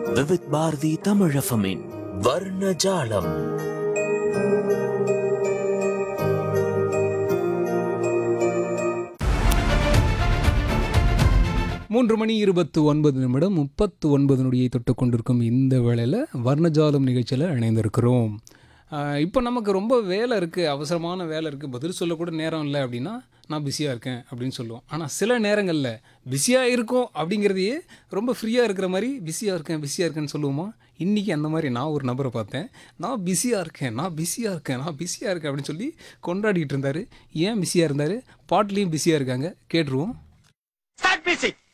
விவித் பாரதி தமிழஃபமின் வர்ணஜாலம் மூன்று மணி இருபத்து ஒன்பது நிமிடம் முப்பத்து ஒன்பது நொடியை தொட்டு கொண்டிருக்கும் இந்த வேளையில் வர்ணஜாலம் நிகழ்ச்சியில் இணைந்திருக்கிறோம் ஆஹ் இப்போ நமக்கு ரொம்ப வேலை இருக்குது அவசரமான வேலை இருக்குது பதில் சொல்லக்கூட நேரம் இல்லை அப்படின்னா நான் பிஸியாக இருக்கேன் அப்படின்னு சொல்லுவோம் ஆனால் சில நேரங்களில் பிஸியாக இருக்கும் அப்படிங்கிறதையே ரொம்ப ஃப்ரீயாக இருக்கிற மாதிரி பிஸியாக இருக்கேன் பிஸியாக இருக்கேன்னு சொல்லுவோமா இன்றைக்கி அந்த மாதிரி நான் ஒரு நபரை பார்த்தேன் நான் பிஸியாக இருக்கேன் நான் பிஸியாக இருக்கேன் நான் பிஸியாக இருக்கேன் அப்படின்னு சொல்லி கொண்டாடிட்டு இருந்தார் ஏன் பிஸியாக இருந்தார் பாட்லேயும் பிஸியாக இருக்காங்க கேட்டுருவோம் Start music.